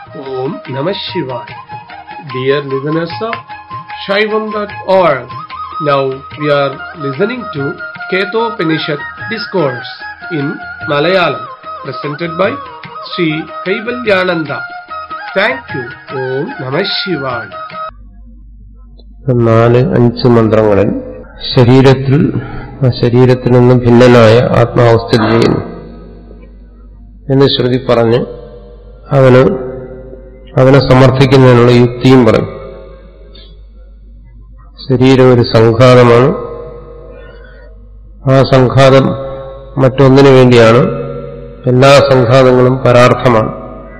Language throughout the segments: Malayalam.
Om Namah Shivaya. Dear listeners of Shaivam.org, now we are listening to Ketopanishad Discourse in Malayalam, presented by Sri Kaivalyananda. Thank you. Om Namah Shivaya. നാല് അഞ്ച് മന്ത്രങ്ങളിൽ ശരീരത്തിൽ ആ ശരീരത്തിൽ നിന്ന് ഭിന്നനായ ആത്മാവ് സ്ഥിതി ചെയ്യുന്നു എന്ന് ശ്രുതി പറഞ്ഞ് അവന് അവനെ സമർത്ഥിക്കുന്നതിനുള്ള യുക്തിയും പറഞ്ഞു ശരീരം ഒരു സംഘാതമാണ് ആ സംഘാതം മറ്റൊന്നിനു വേണ്ടിയാണ് എല്ലാ സംഘാതങ്ങളും പരാർത്ഥമാണ്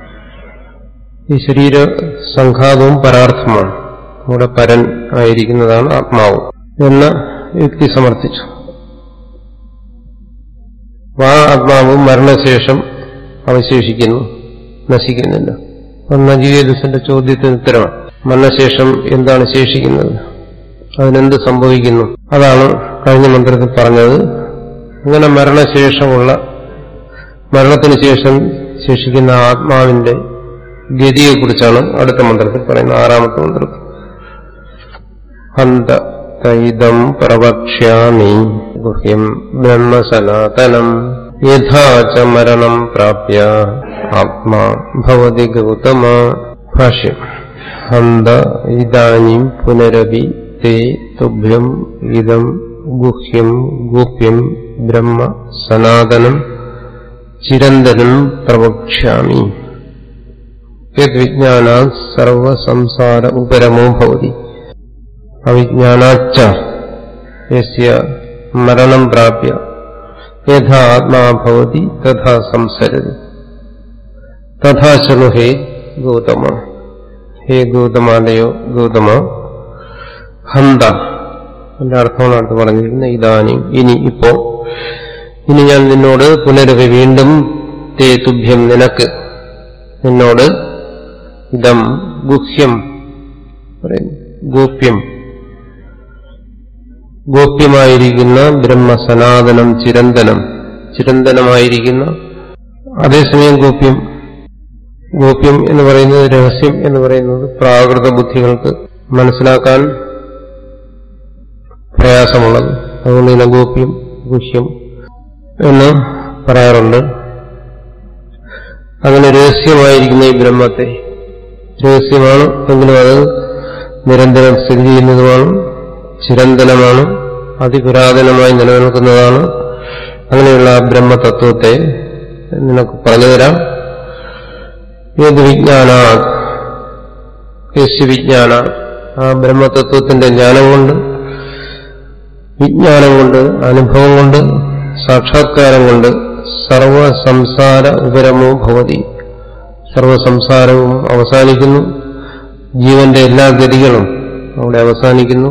ഈ ശരീര സംഘാതവും പരാർത്ഥമാണ് അവിടെ പരൻ ആയിരിക്കുന്നതാണ് ആത്മാവ് എന്ന യുക്തി സമർത്ഥിച്ചു ആ ആത്മാവ് മരണശേഷം അവശേഷിക്കുന്നു നശിക്കുന്നില്ല അപ്പം നജീവേദസിന്റെ ചോദ്യത്തിന് ഉത്തരമാണ് മരണശേഷം എന്താണ് ശേഷിക്കുന്നത് അതിനെന്ത് സംഭവിക്കുന്നു അതാണ് കഴിഞ്ഞ മന്ത്രത്തിൽ പറഞ്ഞത് അങ്ങനെ മരണശേഷമുള്ള മരണത്തിന് ശേഷം ശേഷിക്കുന്ന ആത്മാവിന്റെ ഗതിയെക്കുറിച്ചാണ് അടുത്ത മന്ത്രത്തിൽ പറയുന്നത് ആറാമത്തെ മന്ത്രത്തിൽ ഹന്ത തൈതം പ്രവക്ഷ്യാമി ഗുഹ്യം ബ്രഹ്മസനാതനം യഥാ ച മരണം പ്രാപ്യ ആത്മാ ഭവതി ഗൗതമ ഭാഷ്യം ഹന്ത ഇതാനും പുനരപി തേ തുഭ്യം ഇതം ഗുഹ്യം ഗോപ്യം ബ്രഹ്മ സനാതനം ചിരന്തനം പ്രവക്ഷ്യാമി യദ്വിജ്ഞാന സർവസംസാര ഉപരമോ ഭവതി അവിജ്ഞാനാച്ച യസ്യ മരണം പ്രാപ്യ യഥാ ആത്മാ ഭവതി തഥാ സംസരതി തഥാ ശൃണു ഹേ ഗൗതമ ഹേ ഗൗതമാലയോ ഗൗതമ ഹന്ത എന്റെ അർത്ഥമാണ് അടുത്ത് പറഞ്ഞിരിക്കുന്നത് ഇതാനും ഇനി ഇപ്പോ ഇനി ഞാൻ നിന്നോട് പുനരവി വീണ്ടും തേ തുഭ്യം നിനക്ക് നിന്നോട് ഇതം ഗുഹ്യം പറയുന്നു ഗോപ്യം ഗോപ്യമായിരിക്കുന്ന ബ്രഹ്മസനാതനം ചിരന്തനം ചിരന്തനമായിരിക്കുന്ന അതേസമയം ഗോപ്യം ഗോപ്യം എന്ന് പറയുന്നത് രഹസ്യം എന്ന് പറയുന്നത് പ്രാകൃത ബുദ്ധികൾക്ക് മനസ്സിലാക്കാൻ പ്രയാസമുള്ളത് അതുകൊണ്ട് ഇതിനെ ഗോപ്യം ഗുഹ്യം എന്ന് പറയാറുണ്ട് അങ്ങനെ രഹസ്യമായിരിക്കുന്ന ഈ ബ്രഹ്മത്തെ രഹസ്യമാണ് എങ്കിലും അത് നിരന്തരം സ്ഥിതി ചെയ്യുന്നതുമാണ് ചിരന്തനമാണ് അതിപുരാതനമായി നിലനിൽക്കുന്നതാണ് അങ്ങനെയുള്ള ആ ബ്രഹ്മതത്വത്തെ നിനക്ക് പറഞ്ഞുതരാം ഏത് വിജ്ഞാന യശ് വിജ്ഞാന ആ ബ്രഹ്മതത്വത്തിന്റെ ജ്ഞാനം കൊണ്ട് വിജ്ഞാനം കൊണ്ട് അനുഭവം കൊണ്ട് സാക്ഷാത്കാരം കൊണ്ട് സർവസംസാര ഉപരമോ ഭവതി സർവസംസാരവും അവസാനിക്കുന്നു ജീവന്റെ എല്ലാ ഗതികളും അവിടെ അവസാനിക്കുന്നു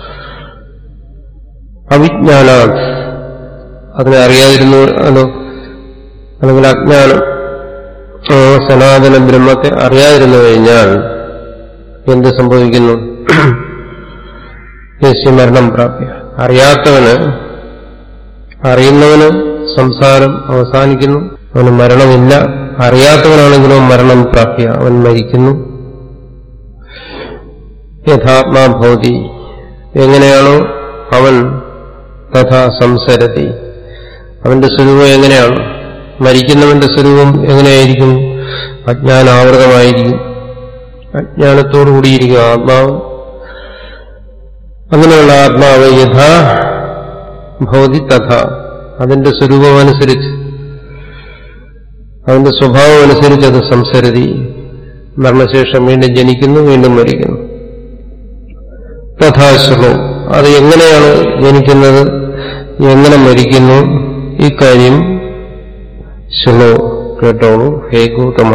അവിജ്ഞാന അതിനെ അറിയാതിരുന്നു അല്ലോ അല്ലെങ്കിൽ അജ്ഞാനം ആ സനാതന ബ്രഹ്മത്തെ അറിയാതിരുന്നു കഴിഞ്ഞാൽ എന്ത് സംഭവിക്കുന്നു യശ്യമരണം പ്രാപ്യ അറിയാത്തവന് അറിയുന്നവന് സംസാരം അവസാനിക്കുന്നു അവന് മരണമില്ല അറിയാത്തവനാണെങ്കിലോ മരണം പ്രാപ്യ അവൻ മരിക്കുന്നു യഥാത്മാ ഭൗതി എങ്ങനെയാണോ അവൻ തഥാ സംസരതി അവന്റെ സ്വരൂപം എങ്ങനെയാണ് മരിക്കുന്നവന്റെ സ്വരൂപം എങ്ങനെയായിരിക്കും അജ്ഞാനാവൃതമായിരിക്കും അജ്ഞാനത്തോടുകൂടിയിരിക്കും ആത്മാവ് അങ്ങനെയുള്ള ആത്മാവ് യഥാ ഭൗതി തഥ അതിന്റെ സ്വരൂപം അനുസരിച്ച് അതിന്റെ സ്വഭാവം അനുസരിച്ച് അത് സംസരതി മരണശേഷം വീണ്ടും ജനിക്കുന്നു വീണ്ടും മരിക്കുന്നു തഥാശ്രമം അത് എങ്ങനെയാണ് ജനിക്കുന്നത് എങ്ങനെ മരിക്കുന്നു ഇക്കാര്യം ശൃണു കേട്ടോളൂ ഹേ ഗൗതമ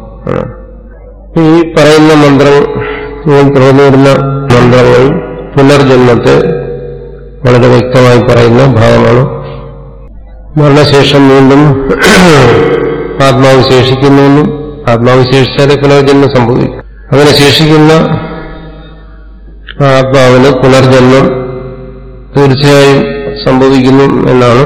ഈ പറയുന്ന മന്ത്രം തുടർന്നു വരുന്ന മന്ത്രങ്ങൾ പുനർജന്മത്തെ വളരെ വ്യക്തമായി പറയുന്ന ഭാഗമാണ് മരണശേഷം വീണ്ടും ആത്മാവ് ശേഷിക്കുന്നുവെന്നും ആത്മാവ് ശേഷിച്ചാലേ പുനർജന്മം സംഭവിക്കും അങ്ങനെ ശേഷിക്കുന്ന ആത്മാവിന് പുനർജന്മം തീർച്ചയായും സംഭവിക്കുന്നു എന്നാണ്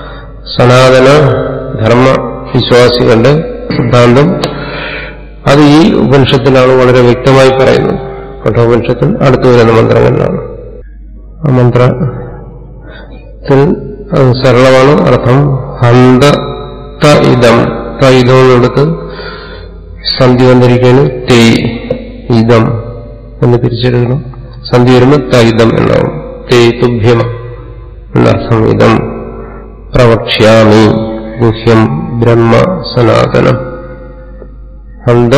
സനാതന ധർമ്മ വിശ്വാസികളുടെ സിദ്ധാന്തം അത് ഈ ഈ ഉപനിഷത്തിലാണ് വളരെ വ്യക്തമായി പറയുന്നത് കഠോപനിഷത്തിൽ അടുത്തു വരുന്ന മന്ത്രങ്ങളിലാണ് ആ മന്ത്രത്തിൽ അത് സരളമാണ് അർത്ഥം ഹന്ത ത ഇതം ത ഇതമെന്നെടുത്ത് സന്ധി വന്നിരിക്കുകയാണ് തേ ഇതം എന്ന് തിരിച്ചെടുക്കണം സന്ധി വരുമ്പോൾ ത ഇതം എന്നാവും തേ തുഭ്യം എന്നർത്ഥം ഇതം പ്രവക്ഷ്യാമി ഗുഹ്യം ബ്രഹ്മ സനാതനം ഹന്ത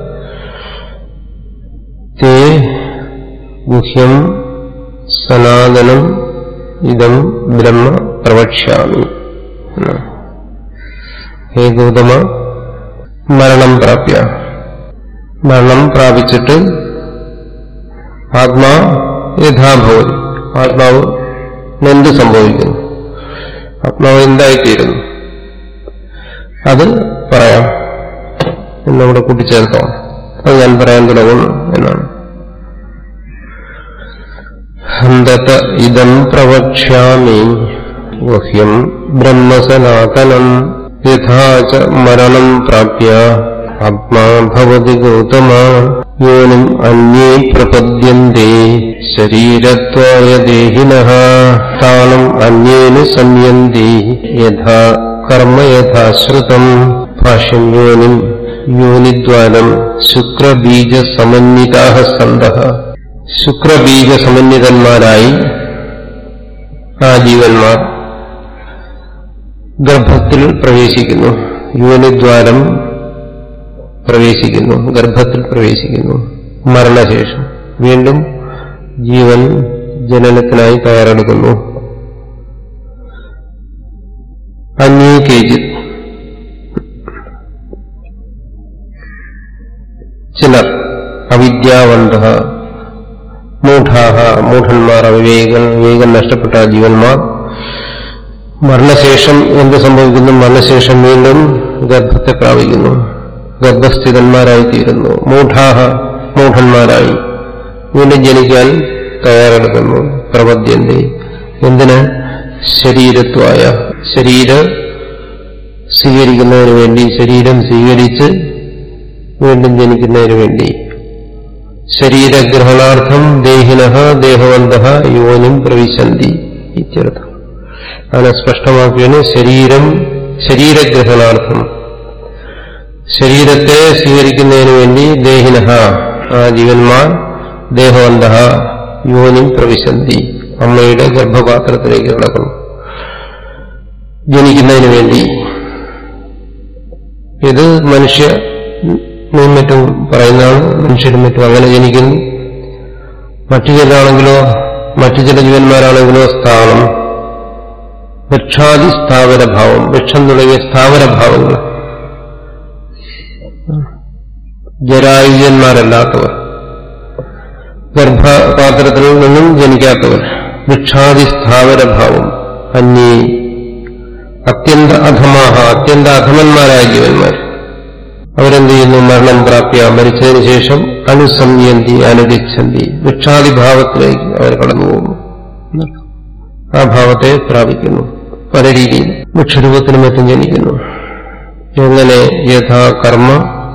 തേ ഗുഹ്യം സനാതനം ഇതം ബ്രഹ്മ പ്രവക്ഷ്യാമി എന്നാണ്. ഹേ ഗൗതമ മരണം പ്രാപ്യ മരണം പ്രാപിച്ചിട്ട് ആത്മാ യഥാഭവതി ആത്മാവ് എന്ത് സംഭവിക്കുന്നു ആത്മാവ് എന്തായിത്തീരുന്നു അത് പറയാം എന്നവിടെ കൂട്ടിച്ചേർക്കാം അത് ഞാൻ പറയാൻ തുടങ്ങുന്നു എന്നാണ് ഹന്തത ഇതം പ്രവക്ഷ്യാമി ഗുഹ്യം ബ്രഹ്മസനാതനം യഥാ ച മരണം പ്രാപ്യ ആത്മാ ഭവതി ഗൗതമ യോനിം അന്യേ പ്രപദ്യന്തെ ശരീരത്വായ ദേഹിനഃ താനം അന്യേന സംയന്തി യഥാ കർമ്മ യഥാശ്രുതം ഭാഷ്യം യോനിം യോനിദ്വാരം ശുക്രബീജ സമന്വിതാ സന്തഃ ശുക്രബീജ സമന്വിതന്മാരായി ആ ജീവന്മാർ ഗർഭത്തിൽ പ്രവേശിക്കുന്നു യോനിദ്വാരം പ്രവേശിക്കുന്നു ഗർഭത്തിൽ പ്രവേശിക്കുന്നു മരണശേഷം വീണ്ടും ജീവൻ ജനനത്തിനായി തയ്യാറെടുക്കുന്നു അന്യേ കേജിത് ചിലർ അവിദ്യാവന്ത മൂഢാഹ മൂഢന്മാർ അവിവേകൻ വിവേകം നഷ്ടപ്പെട്ട ജീവന്മാർ മരണശേഷം എന്ത് സംഭവിക്കുന്നു മരണശേഷം വീണ്ടും ഗർഭത്തെ പ്രാപിക്കുന്നു ഗർഭസ്ഥിതന്മാരായി തീരുന്നു മൂഢാഹ മൂഢന്മാരായി വീണ്ടും ജനിക്കാൻ തയ്യാറെടുക്കുന്നു പ്രപദ്യന്തി എന്തിന് ശരീരത്വായ ശരീര സ്വീകരിക്കുന്നതിന് വേണ്ടി ശരീരം സ്വീകരിച്ച് വീണ്ടും ജനിക്കുന്നതിന് വേണ്ടി ശരീരഗ്രഹണാർത്ഥം ദേഹിന ദേഹവന്ത യോനിം പ്രവിശന്തി ഇത്യർത്ഥം അങ്ങനെ സ്പഷ്ടമാക്കിയാണ് ശരീരം ശരീരഗ്രഹണാർത്ഥം ശരീരത്തെ സ്വീകരിക്കുന്നതിന് വേണ്ടി ദേഹിന ആ ജീവന്മാർ ദേഹവന്ത യോനിം പ്രവിശന്തി അമ്മയുടെ ഗർഭപാത്രത്തിലേക്ക് കിടക്കുന്നു ജനിക്കുന്നതിന് വേണ്ടി ഇത് മനുഷ്യ മറ്റും പറയുന്നതാണ് മനുഷ്യരും മറ്റും അങ്ങനെ ജനിക്കുന്നു മറ്റു ചിലരാണെങ്കിലോ മറ്റു ചില ജീവന്മാരാണെങ്കിലോ സ്ഥാനം വൃക്ഷാദി സ്ഥാവരഭാവം വൃക്ഷം തുടങ്ങിയ സ്ഥാവരഭാവങ്ങൾ ജരായുജന്മാരല്ലാത്തവർ ഗർഭപാത്രത്തിൽ നിന്നും ജനിക്കാത്തവർ വൃക്ഷാദി സ്ഥാവരഭാവം അന്യേ അത്യന്ത അധമാഹ അത്യന്ത അധമന്മാരായ ജീവന്മാർ അവരെന്ത് ചെയ്യുന്നു മരണം പ്രാപ്യ മരിച്ചതിന് ശേഷം അനുസംയന്തി അനുദിച്ഛന്തി വൃക്ഷാദിഭാവത്തിലേക്ക് അവർ കടന്നുപോകുന്നു ആ ഭാവത്തെ പ്രാപിക്കുന്നു പല രീതിയിൽ വൃക്ഷരൂപത്തിനും മറ്റും ജനിക്കുന്നു എങ്ങനെ യഥാ കർമ്മ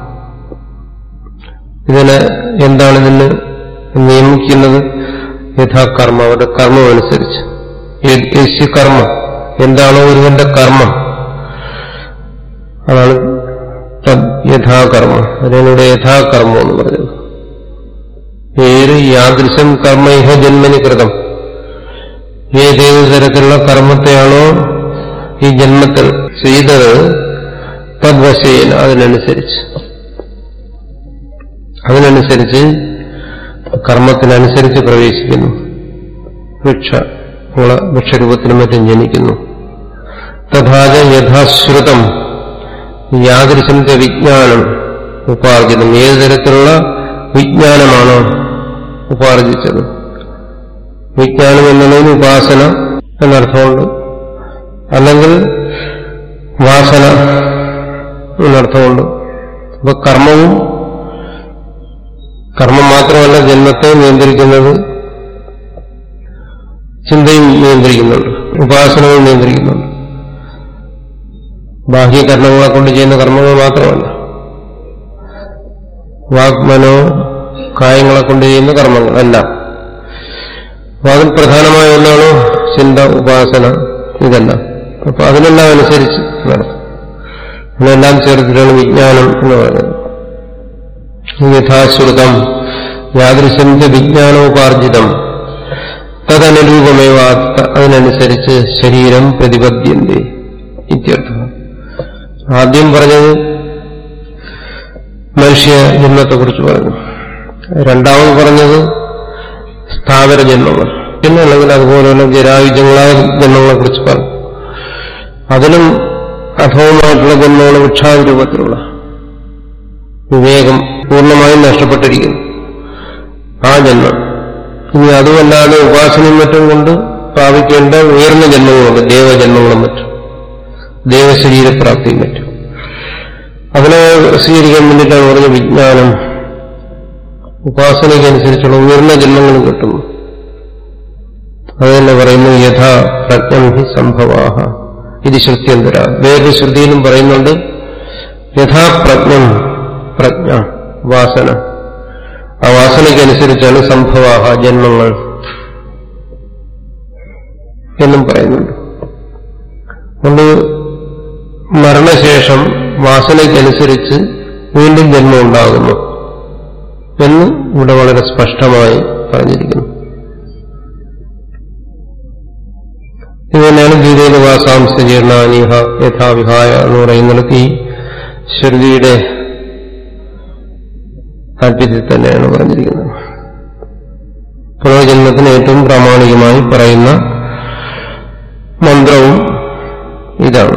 ഇതിന് എന്താണ് ഇതിന് നിയമിക്കുന്നത് യഥാ കർമ്മ അവരുടെ കർമ്മം അനുസരിച്ച് യസ്യ കർമ്മ എന്താണോ ഒരുവന്റെ കർമ്മം അതാണ് യഥാകർമ്മ അതിനൂടെ യഥാകർമ്മം എന്ന് പറഞ്ഞത് പേര് യാദൃശം കർമ്മ ഇഹ ജന്മനി കൃതം ഏതേത് തരത്തിലുള്ള കർമ്മത്തെയാണോ ഈ ജന്മത്തിൽ ചെയ്തത് തദ്വശേന അതിനനുസരിച്ച് അതിനനുസരിച്ച് കർമ്മത്തിനനുസരിച്ച് പ്രവേശിക്കുന്നു വൃക്ഷ വൃക്ഷരൂപത്തിനും മറ്റും ജനിക്കുന്നു തഥാച യഥാശ്രുതം യാദൃശന്റെ വിജ്ഞാനം ഉപാർജിതം ഏത് തരത്തിലുള്ള വിജ്ഞാനമാണോ ഉപാർജിച്ചത് വിജ്ഞാനം എന്നുള്ളതിന് ഉപാസന എന്നർത്ഥമുണ്ട് അല്ലെങ്കിൽ വാസന എന്നർത്ഥമുണ്ട് അപ്പൊ കർമ്മവും കർമ്മം മാത്രമല്ല ജന്മത്തെ നിയന്ത്രിക്കുന്നത് ചിന്തയും നിയന്ത്രിക്കുന്നുണ്ട് ഉപാസനവും നിയന്ത്രിക്കുന്നുണ്ട് ബാഹ്യകർമ്മങ്ങളെ കൊണ്ട് ചെയ്യുന്ന കർമ്മങ്ങൾ മാത്രമല്ല വാഗ്മനോ കായങ്ങളെ കൊണ്ട് ചെയ്യുന്ന കർമ്മങ്ങൾ എല്ലാം അപ്പൊ അതിൽ പ്രധാനമായ ഒന്നാണ് ചിന്ത ഉപാസന ഇതെല്ലാം അപ്പൊ അതിനെല്ലാം അനുസരിച്ച് നടത്തും അതിനെല്ലാം ചേർത്തിട്ടാണ് വിജ്ഞാനം എന്ന് പറയുന്നത് യഥാശ്രുതം യാദൃശന്ത വിജ്ഞാനോപാർജിതം തദനുരൂപമേവ അതിനനുസരിച്ച് ശരീരം പ്രതിപദ്യന്തി ഇത്യർത്ഥം ആദ്യം പറഞ്ഞത് മനുഷ്യ ജന്മത്തെക്കുറിച്ച് പറഞ്ഞു രണ്ടാമത് പറഞ്ഞത് സ്ഥാവര ജന്മങ്ങൾ പിന്നെ അല്ലെങ്കിൽ അതുപോലെയുള്ള ജരായുജങ്ങളായ ജന്മങ്ങളെ കുറിച്ച് പറഞ്ഞു അതിലും അധവുമായിട്ടുള്ള ജന്മങ്ങൾ വിക്ഷാദ രൂപത്തിലുള്ള വിവേകം പൂർണ്ണമായും നഷ്ടപ്പെട്ടിരിക്കുന്നു ആ ജന്മം ഇനി അതുമല്ലാതെ ഉപാസനയും മറ്റും കൊണ്ട് പ്രാപിക്കേണ്ട ഉയർന്ന ജന്മങ്ങളുണ്ട് ദേവജന്മങ്ങളും മറ്റും ദേവശരീരപ്രാപ്തിയും മറ്റും അതിനെ സ്വീകരിക്കാൻ വേണ്ടിയിട്ടാണ് പറഞ്ഞ വിജ്ഞാനം ഉപാസനയ്ക്കനുസരിച്ചുള്ള ഉയർന്ന ജന്മങ്ങളും കിട്ടുന്നു അത് തന്നെ പറയുന്നു യഥാ പ്രജ്ഞം ഹി സംഭവാഹ ഇത് ശ്രുത്യന്തര വേറൊരു ശ്രുതിയിലും പറയുന്നുണ്ട് യഥാപ്രജ്ഞം പ്രജ്ഞ വാസന ആ വാസനയ്ക്കനുസരിച്ചാണ് സംഭവാഹ ജന്മങ്ങൾ എന്നും പറയുന്നുണ്ട് അതുകൊണ്ട് മരണശേഷം വാസനയ്ക്കനുസരിച്ച് വീണ്ടും ജന്മം ഉണ്ടാകുന്നു എന്ന് ഇവിടെ വളരെ സ്പഷ്ടമായി പറഞ്ഞിരിക്കുന്നു ഇത് തന്നെയാണ് ഗീതയിലെ വാസാംസജീർണാനീഹ യഥാവിഹായ എന്ന് പറയുന്നിടത്ത് ഈ ശ്രുതിയുടെ താല്പര്യത്തിൽ തന്നെയാണ് പറഞ്ഞിരിക്കുന്നത് പുനർജന്മത്തിന് ഏറ്റവും പ്രാമാണികമായി പറയുന്ന മന്ത്രവും ഇതാണ്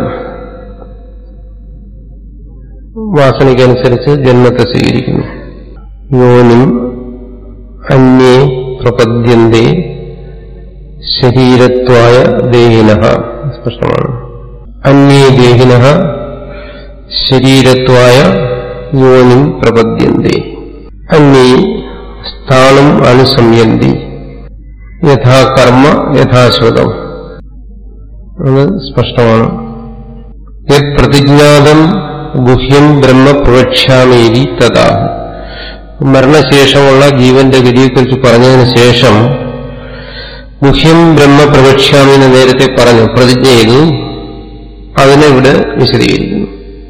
വാസനയ്ക്കനുസരിച്ച് ജന്മത്തെ സ്വീകരിക്കുന്നു യോനിം അന്യേ പ്രപദ്യന്തേ ശരീരത്വായ ദേഹിന സ്പഷ്ടമാണ് അന്യേ ദേഹിന ശരീരത്വായ യോനിം പ്രപദ്യന്തേ അന്യേ സ്ഥാനം അനുസംയന്തി യഥാ കർമ്മ യഥാശ്വതം അത് സ്പഷ്ടമാണ് യത് പ്രതിജ്ഞാതം ഗുഹ്യം ബ്രഹ്മ പ്രവക്ഷ്യാമേരി തഥാ മരണശേഷമുള്ള ജീവന്റെ ഗതിയെക്കുറിച്ച് പറഞ്ഞതിന് ശേഷം ഗുഹ്യം ബ്രഹ്മ പ്രവക്ഷ്യാമി എന്ന് നേരത്തെ പറഞ്ഞു പ്രതിജ്ഞ ചെയ്തു അതിനെ ഇവിടെ വിശദീകരിക്കുന്നു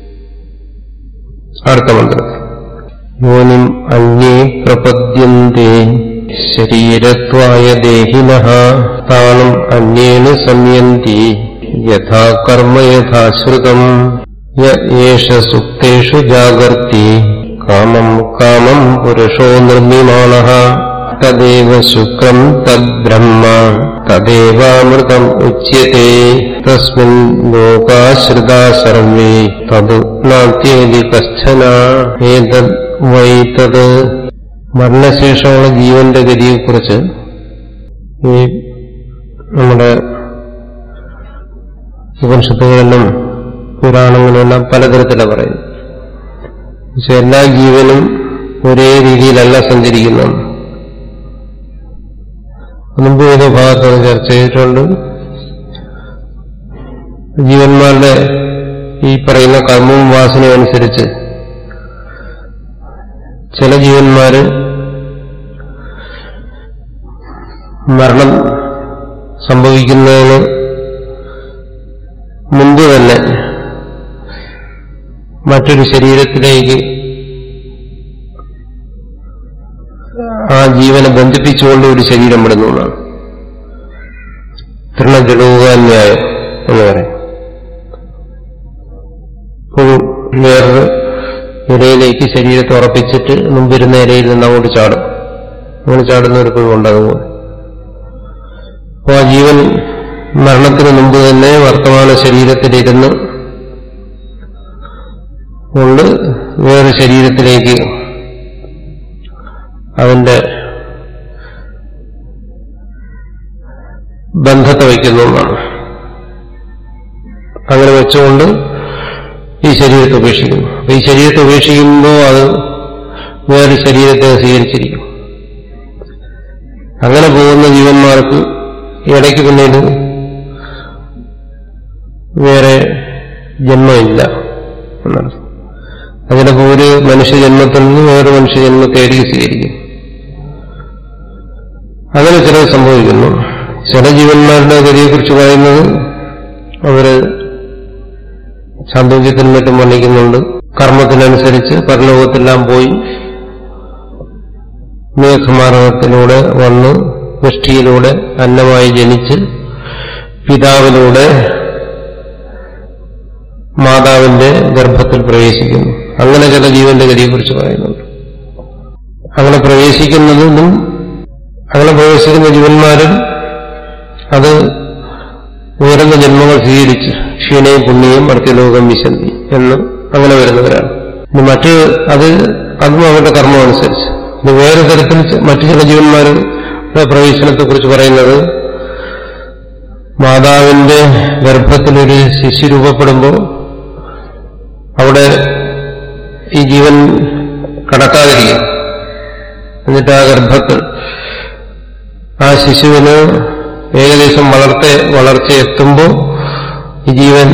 അടുത്ത മന്ത്രം യോനിം അന്യേ പ്രപദ്യന്തേ ശരീരത്വായ ദേഹിന താണം അന്യേന സംയന്തി യഥാ കർമ്മ യഥാശ്രുതം യേഷ സുക്തേഷു ജാഗർത്തി കാമം കാമം പുരുഷോ നിർമ്മിമാണ തദേവ ശുക്രം തദ്ബ്രഹ്മ തദേവാമൃതം ഉച്യത്തെ തസ്മിൻ ലോകാശ്രിതാ സർവേ തത് നാത്യേതി കശ്ചന ഏതത് വൈ തത് മരണശേഷമുള്ള ജീവന്റെ ഗതിയെക്കുറിച്ച് ഈ നമ്മുടെ ഉപനിഷത്തുകളിലും പുരാണങ്ങളിലെല്ലാം പലതരത്തിലാണ് പറയുന്നത് പക്ഷെ എല്ലാ ജീവനും ഒരേ രീതിയിലല്ല സഞ്ചരിക്കുന്നത് മുമ്പ് ഏതോ ഭാഗത്ത് അത് ചർച്ച ചെയ്തിട്ടുണ്ട് ജീവന്മാരുടെ ഈ പറയുന്ന കർമ്മവും വാസനയും അനുസരിച്ച് ചില ജീവന്മാര് മരണം സംഭവിക്കുന്നതിന് മുമ്പ് തന്നെ മറ്റൊരു ശരീരത്തിലേക്ക് ആ ജീവനെ ബന്ധിപ്പിച്ചുകൊണ്ട് ഒരു ശരീരം വിടുന്നു എന്നാണ് തൃണജടൂകാന്യായം എന്ന് പറയും ഒരു വേറൊരു ഇരയിലേക്ക് ശരീരത്തെ ഉറപ്പിച്ചിട്ട് മുമ്പിരുന്ന ഇരയിൽ നിന്ന് അങ്ങോട്ട് ചാടും അങ്ങനെ ചാടുന്ന ഒരു കഴിവുണ്ട് അതുപോലെ അപ്പോൾ ആ ജീവൻ മരണത്തിന് മുമ്പ് തന്നെ വർത്തമാന ശരീരത്തിലിരുന്ന് കൊണ്ട് വേറെ ശരീരത്തിലേക്ക് അതിന്റെ ബന്ധത്തെ വയ്ക്കുന്നു എന്നാണ് അങ്ങനെ വെച്ചുകൊണ്ട് ഈ ശരീരത്തെ ഉപേക്ഷിക്കുന്നു അപ്പൊ ഈ ശരീരത്തെ ഉപേക്ഷിക്കുമ്പോൾ അത് വേറെ ശരീരത്തെ സ്വീകരിച്ചിരിക്കും അങ്ങനെ പോകുന്ന ജീവന്മാർക്ക് ഇടയ്ക്ക് പിന്നീട് വേറെ ജന്മമില്ല എന്നർത്ഥം അതിലപ്പോൾ ഒരു മനുഷ്യജന്മത്തിൽ നിന്ന് വേറെ മനുഷ്യജന്മത്തേക്ക് സ്വീകരിക്കും അങ്ങനെ ചിലത് സംഭവിക്കുന്നു ചില ജീവന്മാരുടെ ഗതിയെക്കുറിച്ച് പറയുന്നത് അവര് ചാന്തോക്യത്തിനും മറ്റും വർണ്ണിക്കുന്നുണ്ട് കർമ്മത്തിനനുസരിച്ച് പരലോകത്തെല്ലാം പോയി മേഘമാർഗത്തിലൂടെ വന്ന് വൃഷ്ടിയിലൂടെ അന്നമായി ജനിച്ച് പിതാവിലൂടെ മാതാവിന്റെ ഗർഭത്തിൽ പ്രവേശിക്കുന്നു അങ്ങനെ ചില ജീവന്റെ ഗതിയെക്കുറിച്ച് പറയുന്നുണ്ട് അങ്ങനെ പ്രവേശിക്കുന്നതിനും അങ്ങനെ പ്രവേശിക്കുന്ന ജീവന്മാരും അത് ഉയർന്ന ജന്മങ്ങൾ സ്വീകരിച്ച് ക്ഷീണയും പുണ്യയും മർത്യലോകം വിശന്തി എന്ന് അങ്ങനെ വരുന്നവരാണ് ഇനി മറ്റ് അത് അതും അവരുടെ കർമ്മം അനുസരിച്ച് ഇനി വേറെ തരത്തിൽ ച- മറ്റു ചില ജീവന്മാരുടെ പ്രവേശനത്തെക്കുറിച്ച് പറയുന്നത് മാതാവിന്റെ ഗർഭത്തിലൊരു ശിശു രൂപപ്പെടുമ്പോൾ അവിടെ ഈ ജീവൻ കടക്കാതിരിക്കും എന്നിട്ട് ആ ഗർഭത്തിൽ ആ ശിശുവിന് ഏകദേശം വളർത്ത വളർച്ച എത്തുമ്പോൾ ഈ ജീവൻ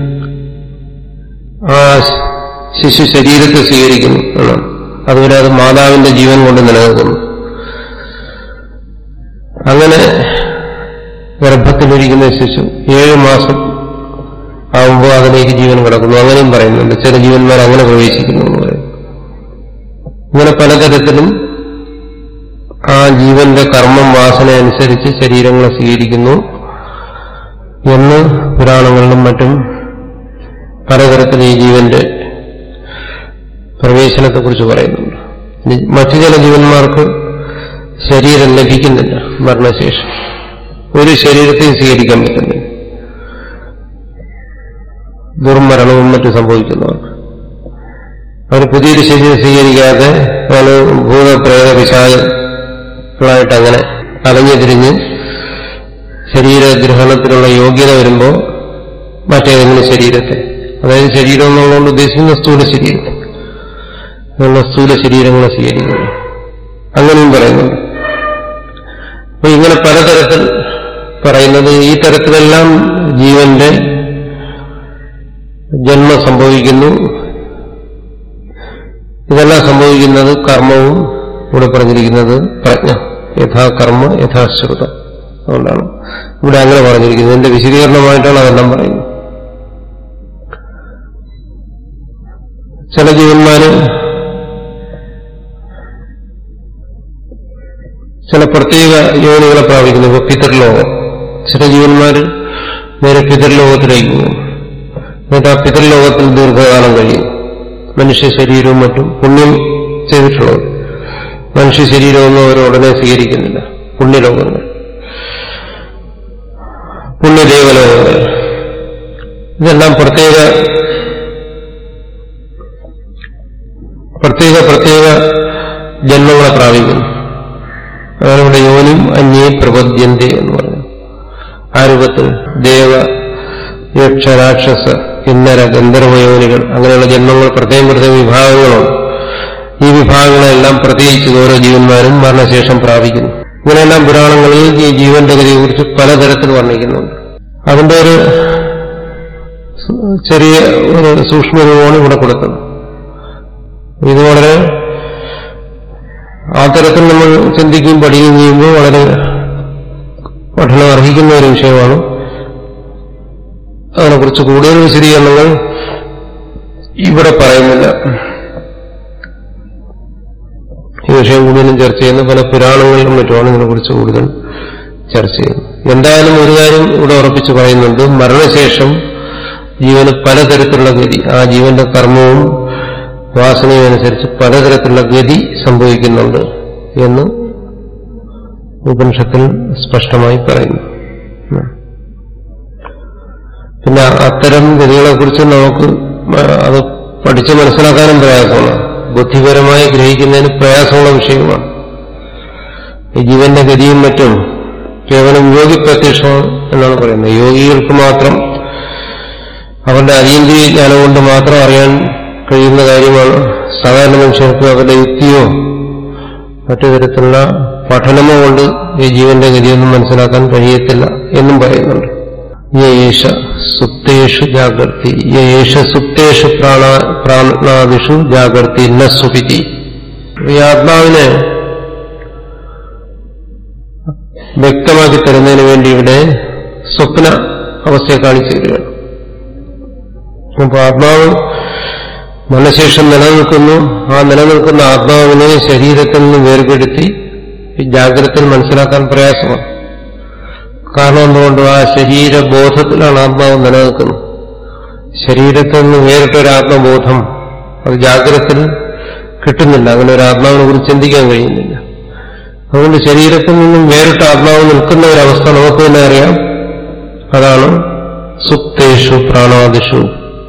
ആ ശിശു ശരീരത്തെ സ്വീകരിക്കുന്നു എന്നാണ് അതുവരെ അത് മാതാവിന്റെ ജീവൻ കൊണ്ട് നിലനിൽക്കുന്നു അങ്ങനെ ഗർഭത്തിലിരിക്കുന്ന ശിശു ഏഴ് മാസം ആവുമ്പോൾ അതിലേക്ക് ജീവൻ കിടക്കുന്നു അങ്ങനെയും പറയുന്നുണ്ട് ചില ജീവന്മാർ അങ്ങനെ പ്രവേശിക്കുന്നു എന്ന് പറയും ഇങ്ങനെ പലതരത്തിലും ആ ജീവന്റെ കർമ്മം വാസന അനുസരിച്ച് ശരീരങ്ങളെ സ്വീകരിക്കുന്നു എന്ന് പുരാണങ്ങളിലും മറ്റും പലതരത്തിൽ ഈ ജീവന്റെ പ്രവേശനത്തെക്കുറിച്ച് പറയുന്നുണ്ട് ഇനി മറ്റു ചില ജീവന്മാർക്ക് ശരീരം ലഭിക്കുന്നില്ല മരണശേഷം ഒരു ശരീരത്തെയും സ്വീകരിക്കാൻ പറ്റുന്നില്ല ദുർമരണവും മറ്റും സംഭവിക്കുന്നവർക്ക് അവർ പുതിയൊരു ശരീരം സ്വീകരിക്കാതെ അവർ ഭൂതപ്രേത പിശാചുകളായിട്ട് അങ്ങനെ അലഞ്ഞു തിരിഞ്ഞ് ശരീരഗ്രഹണത്തിനുള്ള യോഗ്യത വരുമ്പോൾ മറ്റേതെങ്കിലും ശരീരത്തെ അതായത് ശരീരം എന്നുള്ളതുകൊണ്ട് ഉദ്ദേശിക്കുന്ന സ്ഥൂല ശരീരത്തെ അങ്ങനെയുള്ള സ്ഥൂല ശരീരങ്ങളെ സ്വീകരിക്കുന്നു അങ്ങനെയും പറയുന്നുണ്ട് അപ്പൊ ഇങ്ങനെ പലതരത്തിൽ പറയുന്നത് ഈ തരത്തിലെല്ലാം ജീവന്റെ ജന്മം സംഭവിക്കുന്നു ഇതെല്ലാം സംഭവിക്കുന്നത് കർമ്മവും ഇവിടെ പറഞ്ഞിരിക്കുന്നത് പ്രജ്ഞ യഥാകർമ്മ യഥാശ്രുതം അതുകൊണ്ടാണ് ഇവിടെ അങ്ങനെ പറഞ്ഞിരിക്കുന്നത് ഇതിന്റെ വിശദീകരണമായിട്ടാണ് അതെല്ലാം പറയുന്നത് ചില ജീവന്മാര് ചില പ്രത്യേക യോനികളെ പ്രാപിക്കുന്നു ഇപ്പൊ പിതൃലോകം ചില ജീവന്മാര് നേരെ പിതൃലോകത്തിലേക്ക് പോകും എന്നിട്ട് ആ പിതൃലോകത്തിൽ ദീർഘകാലം കഴിയും മനുഷ്യ ശരീരവും മറ്റും പുണ്യം ചെയ്തിട്ടുള്ളത് മനുഷ്യ ശരീരമൊന്നും അവർ ഉടനെ സ്വീകരിക്കുന്നില്ല പുണ്യലോകങ്ങൾ പുണ്യദേവലോകങ്ങൾ ഇതെല്ലാം പ്രത്യേക പ്രത്യേക പ്രത്യേക ജന്മങ്ങളെ പ്രാപിക്കുന്നു അതാണ് ഇവിടെ യോനും അന്യേ പ്രപദ്യന്തി എന്ന് പറഞ്ഞു ആ രൂപത്തിൽ ദേവ യക്ഷ രാക്ഷസ കിന്നര ഗന്ധർവയോനികൾ അങ്ങനെയുള്ള ജന്മങ്ങൾ പ്രത്യേകം പ്രത്യേക വിഭാഗങ്ങളുണ്ട് ഈ വിഭാഗങ്ങളെല്ലാം പ്രത്യേകിച്ച് ഓരോ ജീവന്മാരും മരണശേഷം പ്രാപിക്കുന്നു ഇങ്ങനെയെല്ലാം പുരാണങ്ങളിൽ ഈ ജീവന്റെ ഗതിയെക്കുറിച്ച് പലതരത്തിൽ വർണ്ണിക്കുന്നുണ്ട് അതിന്റെ ഒരു ചെറിയ ഒരു സൂക്ഷ്മരൂപമാണ് ഇവിടെ കൊടുക്കുന്നത് ഇത് വളരെ ആ തരത്തിൽ നമ്മൾ ചിന്തിക്കുകയും പഠിക്കുകയും ചെയ്യുമ്പോൾ വളരെ പഠനം അർഹിക്കുന്ന ഒരു വിഷയമാണ് അതിനെക്കുറിച്ച് കൂടുതൽ വിശദീകരണങ്ങൾ ഇവിടെ പറയുന്നില്ല ഈ വിഷയം കൂടുതലും ചർച്ച ചെയ്യുന്ന പല പുരാണങ്ങളിലും മറ്റുമാണ് ഇതിനെക്കുറിച്ച് കൂടുതൽ ചർച്ച ചെയ്യുന്നത് എന്തായാലും ഒരു കാര്യം ഇവിടെ ഉറപ്പിച്ച് പറയുന്നുണ്ട് മരണശേഷം ജീവന് പലതരത്തിലുള്ള ഗതി ആ ജീവന്റെ കർമ്മവും വാസനയും അനുസരിച്ച് പലതരത്തിലുള്ള ഗതി സംഭവിക്കുന്നുണ്ട് എന്ന് ഉപനിഷത്തിൽ സ്പഷ്ടമായി പറയുന്നു പിന്നെ അത്തരം ഗതികളെക്കുറിച്ച് നമുക്ക് അത് പഠിച്ച് മനസ്സിലാക്കാനും പ്രയാസമാണ് ബുദ്ധിപരമായി ഗ്രഹിക്കുന്നതിന് പ്രയാസമുള്ള വിഷയമാണ് ഈ ജീവന്റെ ഗതിയും മറ്റും കേവലം യോഗി പ്രത്യക്ഷമാണ് എന്നാണ് പറയുന്നത് യോഗികൾക്ക് മാത്രം അവരുടെ അതീന്ദ്രിയ ജ്ഞാനം കൊണ്ട് മാത്രം അറിയാൻ കഴിയുന്ന കാര്യമാണ് സാധാരണ മനുഷ്യർക്ക് അവരുടെ യുക്തിയോ മറ്റു തരത്തിലുള്ള പഠനമോ കൊണ്ട് ഈ ജീവന്റെ ഗതിയൊന്നും മനസ്സിലാക്കാൻ കഴിയത്തില്ല എന്നും പറയുന്നുണ്ട് യേഷ സുപ്തേഷു ജാഗർത്തി യേഷ സുപ്തേഷു പ്രാണ പ്രാണാദിഷു ജാഗർത്തി ന സുപിതി ഈ ആത്മാവിനെ വ്യക്തമാക്കി തരുന്നതിന് വേണ്ടി ഇവിടെ സ്വപ്ന അവസ്ഥയെ കാണിച്ചു തരികയാണ് അപ്പൊ ആത്മാവ് മരണശേഷം നിലനിൽക്കുന്നു ആ നിലനിൽക്കുന്ന ആത്മാവിനെ ശരീരത്തിൽ നിന്ന് വേർപെടുത്തി ഈ ജാഗ്രതയിൽ മനസ്സിലാക്കാൻ പ്രയാസമാണ് കാരണം എന്തുകൊണ്ട് ആ ശരീരബോധത്തിലാണ് ആത്മാവ് നിലനിൽക്കുന്നത് ശരീരത്തിൽ നിന്ന് വേറിട്ടൊരു ആത്മബോധം അത് ജാഗ്രതത്തിൽ കിട്ടുന്നില്ല അങ്ങനെ ഒരു ആത്മാവിനെ കുറിച്ച് ചിന്തിക്കാൻ കഴിയുന്നില്ല അതുകൊണ്ട് ശരീരത്തിൽ നിന്നും വേറിട്ട ആത്മാവ് നിൽക്കുന്ന ഒരവസ്ഥ നമുക്ക് തന്നെ അറിയാം അതാണ് സുപ്തേഷു പ്രാണാദിഷു